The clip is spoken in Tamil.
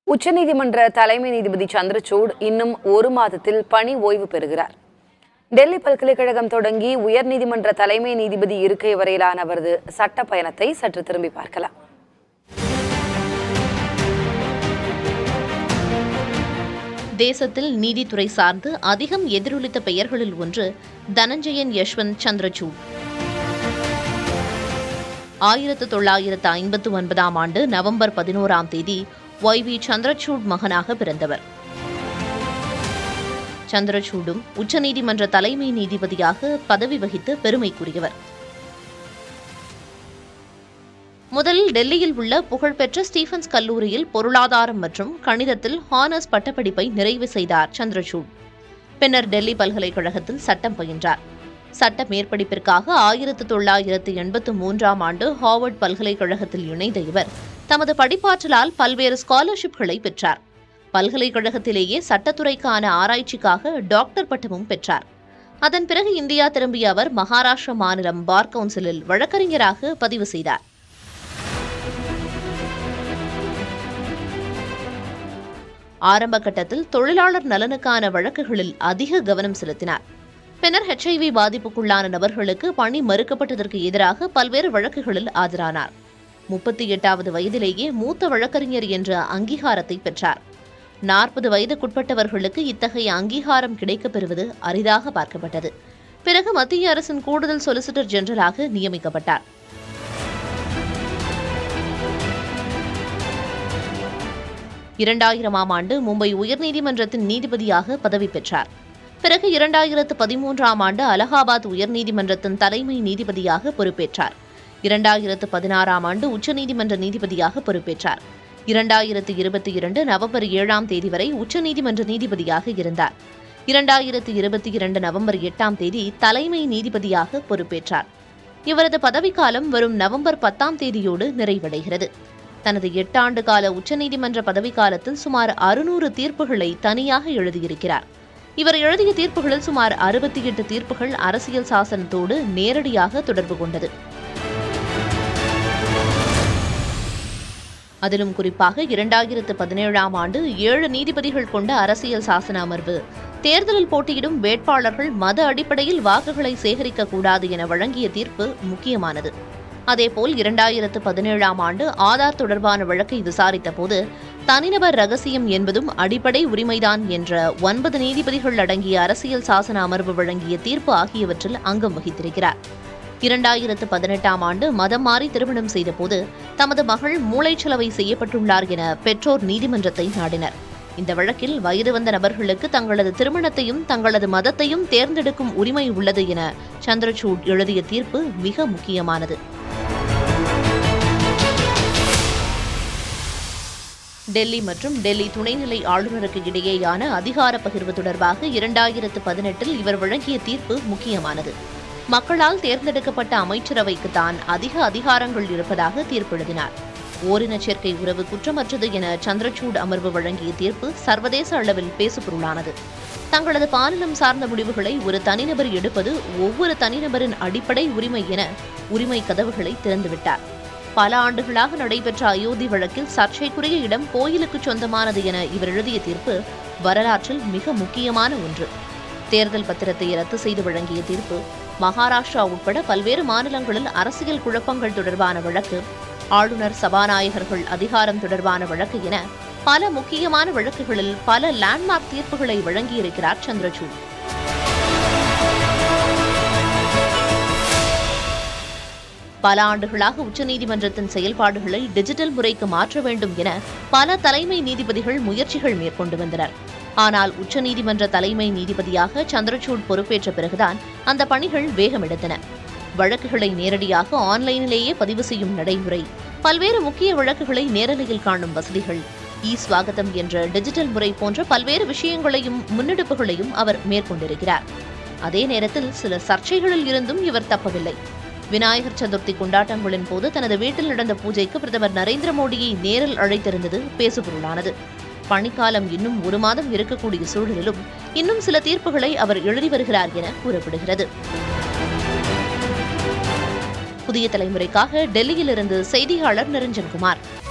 உச்சநீதிமன்ற தலைமை நீதிபதி சந்திரசூட் இன்னும் ஒரு மாதத்தில் பணி ஓய்வு பெறுகிறார் டெல்லி பல்கலைக்கழகம் தொடங்கி உயர்நீதிமன்ற தலைமை நீதிபதி இருக்கை வரையிலான அவரது சட்ட பயணத்தை சற்று திரும்பி பார்க்கலாம் தேசத்தில் நீதித்துறை சார்ந்து அதிகம் எதிரொலித்த பெயர்களில் ஒன்று தனஞ்சயன் யஷ்வந்த் சந்திரசூட் ஆயிரத்து தொள்ளாயிரத்து ஐம்பத்து ஒன்பதாம் ஆண்டு நவம்பர் பதினோராம் தேதி ஒய் வி சந்திரசூட் மகனாக பிறந்தவர் சந்திரசூடும் உச்சநீதிமன்ற தலைமை நீதிபதியாக பதவி வகித்து பெருமைக்குரியவர் முதலில் டெல்லியில் உள்ள புகழ்பெற்ற ஸ்டீஃபன்ஸ் கல்லூரியில் பொருளாதாரம் மற்றும் கணிதத்தில் ஹானர்ஸ் பட்டப்படிப்பை நிறைவு செய்தார் சந்திரசூட் பின்னர் டெல்லி பல்கலைக்கழகத்தில் சட்டம் பயின்றார் சட்ட மேற்படிப்பிற்காக ஆயிரத்து தொள்ளாயிரத்து எண்பத்து மூன்றாம் ஆண்டு ஹார்வர்ட் பல்கலைக்கழகத்தில் இணைந்த இவர் தமது படிப்பாற்றலால் பல்வேறு ஸ்காலர்ஷிப்களை பெற்றார் பல்கலைக்கழகத்திலேயே சட்டத்துறைக்கான ஆராய்ச்சிக்காக டாக்டர் பட்டமும் பெற்றார் அதன் பிறகு இந்தியா திரும்பிய அவர் மகாராஷ்டிரா மாநிலம் பார் கவுன்சிலில் வழக்கறிஞராக பதிவு செய்தார் ஆரம்ப கட்டத்தில் தொழிலாளர் நலனுக்கான வழக்குகளில் அதிக கவனம் செலுத்தினார் பின்னர் ஹெச்ஐவி பாதிப்புக்குள்ளான நபர்களுக்கு பணி மறுக்கப்பட்டதற்கு எதிராக பல்வேறு வழக்குகளில் ஆஜரானார் முப்பத்தி எட்டாவது வயதிலேயே மூத்த வழக்கறிஞர் என்ற அங்கீகாரத்தை பெற்றார் நாற்பது வயதுக்குட்பட்டவர்களுக்கு இத்தகைய அங்கீகாரம் கிடைக்கப் பெறுவது அரிதாக பார்க்கப்பட்டது பிறகு மத்திய அரசின் கூடுதல் சொலிசிட்டர் ஜெனரலாக நியமிக்கப்பட்டார் இரண்டாயிரமாம் ஆண்டு மும்பை உயர்நீதிமன்றத்தின் நீதிபதியாக பதவி பெற்றார் பிறகு இரண்டாயிரத்து பதிமூன்றாம் ஆண்டு அலகாபாத் உயர்நீதிமன்றத்தின் தலைமை நீதிபதியாக பொறுப்பேற்றார் இரண்டாயிரத்து பதினாறாம் ஆண்டு உச்சநீதிமன்ற நீதிபதியாக பொறுப்பேற்றார் இரண்டாயிரத்து இருபத்தி இரண்டு நவம்பர் ஏழாம் தேதி வரை உச்சநீதிமன்ற நீதிபதியாக இருந்தார் இரண்டாயிரத்து இருபத்தி இரண்டு நவம்பர் எட்டாம் தேதி தலைமை நீதிபதியாக பொறுப்பேற்றார் இவரது பதவிக்காலம் வரும் நவம்பர் பத்தாம் தேதியோடு நிறைவடைகிறது தனது எட்டாண்டு கால உச்சநீதிமன்ற பதவிக்காலத்தில் சுமார் அறுநூறு தீர்ப்புகளை தனியாக எழுதியிருக்கிறார் இவர் எழுதிய தீர்ப்புகளில் சுமார் அறுபத்தி எட்டு தீர்ப்புகள் அரசியல் சாசனத்தோடு நேரடியாக தொடர்பு கொண்டது அதிலும் குறிப்பாக இரண்டாயிரத்து பதினேழாம் ஆண்டு ஏழு நீதிபதிகள் கொண்ட அரசியல் சாசன அமர்வு தேர்தலில் போட்டியிடும் வேட்பாளர்கள் மத அடிப்படையில் வாக்குகளை சேகரிக்க கூடாது என வழங்கிய தீர்ப்பு முக்கியமானது அதேபோல் இரண்டாயிரத்து பதினேழாம் ஆண்டு ஆதார் தொடர்பான வழக்கை விசாரித்த போது தனிநபர் ரகசியம் என்பதும் அடிப்படை உரிமைதான் என்ற ஒன்பது நீதிபதிகள் அடங்கிய அரசியல் சாசன அமர்வு வழங்கிய தீர்ப்பு ஆகியவற்றில் அங்கம் வகித்திருக்கிறார் இரண்டாயிரத்து பதினெட்டாம் ஆண்டு மதம் மாறி திருமணம் செய்தபோது தமது மகள் மூளைச்சலவை செய்யப்பட்டுள்ளார் என பெற்றோர் நீதிமன்றத்தை நாடினர் இந்த வழக்கில் வயது வந்த நபர்களுக்கு தங்களது திருமணத்தையும் தங்களது மதத்தையும் தேர்ந்தெடுக்கும் உரிமை உள்ளது என சந்திரசூட் எழுதிய தீர்ப்பு மிக முக்கியமானது டெல்லி மற்றும் டெல்லி துணைநிலை ஆளுநருக்கு இடையேயான அதிகார பகிர்வு தொடர்பாக இரண்டாயிரத்து பதினெட்டில் இவர் வழங்கிய தீர்ப்பு முக்கியமானது மக்களால் தேர்ந்தெடுக்கப்பட்ட அமைச்சரவைக்கு தான் அதிக அதிகாரங்கள் இருப்பதாக தீர்ப்பு எழுதினார் ஓரின சேர்க்கை உறவு குற்றமற்றது என சந்திரசூட் அமர்வு வழங்கிய தீர்ப்பு சர்வதேச அளவில் பேசுபொருளானது தங்களது பாலினம் சார்ந்த முடிவுகளை ஒரு தனிநபர் எடுப்பது ஒவ்வொரு தனிநபரின் அடிப்படை உரிமை என உரிமை கதவுகளை திறந்துவிட்டார் பல ஆண்டுகளாக நடைபெற்ற அயோத்தி வழக்கில் சர்ச்சைக்குரிய இடம் கோயிலுக்கு சொந்தமானது என இவர் எழுதிய தீர்ப்பு வரலாற்றில் மிக முக்கியமான ஒன்று தேர்தல் பத்திரத்தை ரத்து செய்து வழங்கிய தீர்ப்பு மகாராஷ்டிரா உட்பட பல்வேறு மாநிலங்களில் அரசியல் குழப்பங்கள் தொடர்பான வழக்கு ஆளுநர் சபாநாயகர்கள் அதிகாரம் தொடர்பான வழக்கு என பல முக்கியமான வழக்குகளில் பல லேண்ட்மார்க் தீர்ப்புகளை வழங்கியிருக்கிறார் சந்திரசூட் பல ஆண்டுகளாக உச்சநீதிமன்றத்தின் செயல்பாடுகளை டிஜிட்டல் முறைக்கு மாற்ற வேண்டும் என பல தலைமை நீதிபதிகள் முயற்சிகள் மேற்கொண்டு வந்தனர் ஆனால் உச்சநீதிமன்ற தலைமை நீதிபதியாக சந்திரசூட் பொறுப்பேற்ற பிறகுதான் அந்த பணிகள் வேகமெடுத்தன வழக்குகளை நேரடியாக ஆன்லைனிலேயே பதிவு செய்யும் நடைமுறை பல்வேறு முக்கிய வழக்குகளை நேரலையில் காணும் வசதிகள் இ ஸ்வாகதம் என்ற டிஜிட்டல் முறை போன்ற பல்வேறு விஷயங்களையும் முன்னெடுப்புகளையும் அவர் மேற்கொண்டிருக்கிறார் அதே நேரத்தில் சில சர்ச்சைகளில் இருந்தும் இவர் தப்பவில்லை விநாயகர் சதுர்த்தி கொண்டாட்டங்களின் போது தனது வீட்டில் நடந்த பூஜைக்கு பிரதமர் நரேந்திர மோடியை நேரில் அழைத்திருந்தது பேசுபொருளானது பணிக்காலம் இன்னும் ஒரு மாதம் இருக்கக்கூடிய சூழலிலும் இன்னும் சில தீர்ப்புகளை அவர் எழுதி வருகிறார் என கூறப்படுகிறது புதிய தலைமுறைக்காக டெல்லியிலிருந்து செய்தியாளர் நிரஞ்சன்குமார்